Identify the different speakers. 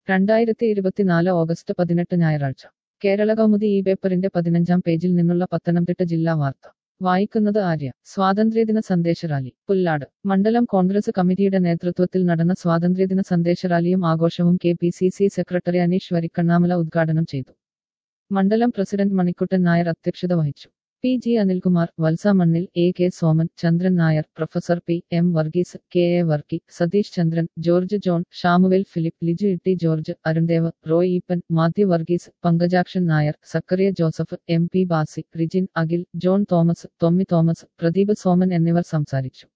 Speaker 1: രണ്ടായിരത്തി ഇരുപത്തിനാല് ഓഗസ്റ്റ് പതിനെട്ട് ഞായറാഴ്ച കേരള കൗമുദി ഈ പേപ്പറിന്റെ പതിനഞ്ചാം പേജിൽ നിന്നുള്ള പത്തനംതിട്ട ജില്ലാ വാർത്ത വായിക്കുന്നത് ആര്യ സ്വാതന്ത്ര്യദിന സന്ദേശ റാലി പുല്ലാട് മണ്ഡലം കോൺഗ്രസ് കമ്മിറ്റിയുടെ നേതൃത്വത്തിൽ നടന്ന സ്വാതന്ത്ര്യദിന സന്ദേശ റാലിയും ആഘോഷവും K P C C secretary Aneesh Varikkannamala ഉദ്ഘാടനം ചെയ്തു മണ്ഡലം പ്രസിഡന്റ് മണിക്കുട്ടൻ നായർ അധ്യക്ഷത വഹിച്ചു P G Anilkumar Valsa Mannil A K Soman Chandran Nair professor P M Varghese K A Varkey Satheesh Chandran George John Samuel Philip Liju Itty George Arundev Roy Eapen Mathew Varghese Pankajakshan Nair Zacharia Joseph M P Basi Rijin Akhil John Thomas Tommy Thomas Pradeep Soman എന്നിവർ സംസാരിച്ചു